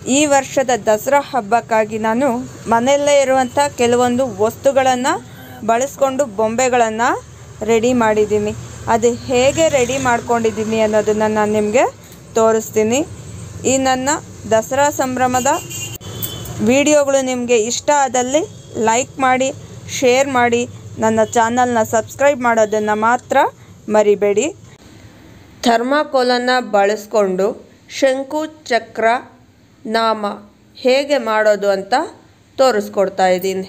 ಈ ವರ್ಷದ ದಸರಾ ಹಬ್ಬಕ್ಕಾಗಿ ನಾನು ಮನೆಯಲ್ಲೇ ಇರುವಂಥ ಕೆಲವೊಂದು ವಸ್ತುಗಳನ್ನು ಬಳಸ್ಕೊಂಡು ಬೊಂಬೆಗಳನ್ನು ರೆಡಿ ಮಾಡಿದ್ದೀನಿ ಅದು ಹೇಗೆ ರೆಡಿ ಮಾಡ್ಕೊಂಡಿದ್ದೀನಿ ಅನ್ನೋದನ್ನು ನಾನು ನಿಮಗೆ ತೋರಿಸ್ತೀನಿ ಈ ನನ್ನ ದಸರಾ ಸಂಭ್ರಮದ ವಿಡಿಯೋಗಳು ನಿಮಗೆ ಇಷ್ಟ ಆದಲ್ಲಿ ಲೈಕ್ ಮಾಡಿ ಶೇರ್ ಮಾಡಿ ನನ್ನ ಚಾನಲ್ನ ಸಬ್ಸ್ಕ್ರೈಬ್ ಮಾಡೋದನ್ನು ಮಾತ್ರ ಮರಿಬೇಡಿ ಥರ್ಮಾಕೋಲನ್ನು ಬಳಸ್ಕೊಂಡು ಶಂಕು ಚಕ್ರ ನಾಮ ಹೇಗೆ ಮಾಡೋದು ಅಂತ ತೋರಿಸ್ಕೊಡ್ತಾ ಇದ್ದೀನಿ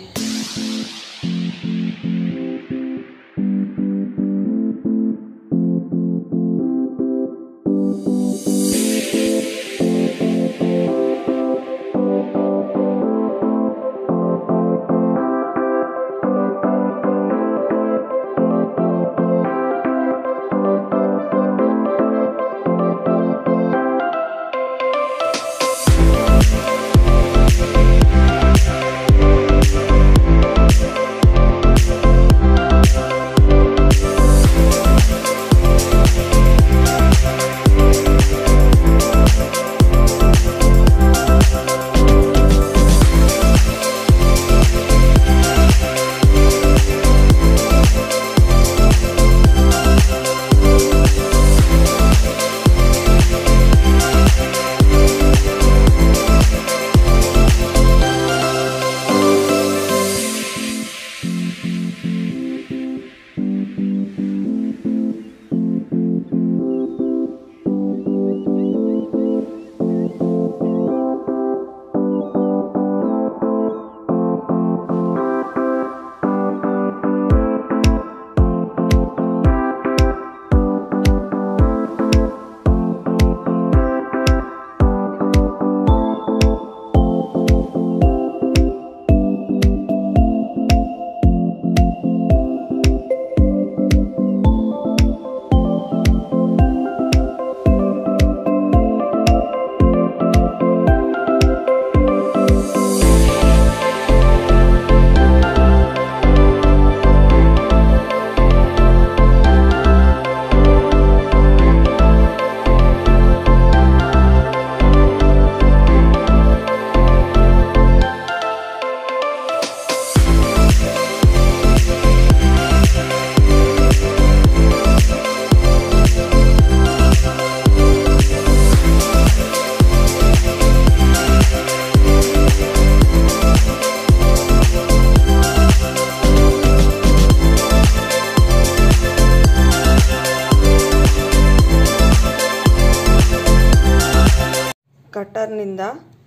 ಕಟರ್ನಿಂದ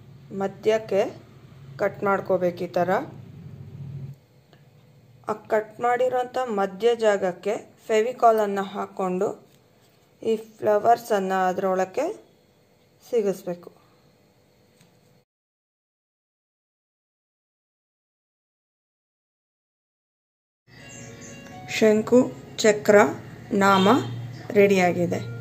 ಮಧ್ಯಕ್ಕೆ ಕಟ್ ಮಾಡ್ಕೋಬೇಕು ಈ ಥರ ಆ ಕಟ್ ಮಾಡಿರೋಂಥ ಮಧ್ಯ ಜಾಗಕ್ಕೆ ಫೆವಿಕಾಲನ್ನು ಹಾಕ್ಕೊಂಡು ಈ ಫ್ಲವರ್ಸನ್ನು ಅದರೊಳಕ್ಕೆ ಸಿಗಿಸ್ಬೇಕು ಶಂಕು ಚಕ್ರ ನಾಮ ರೆಡಿಯಾಗಿದೆ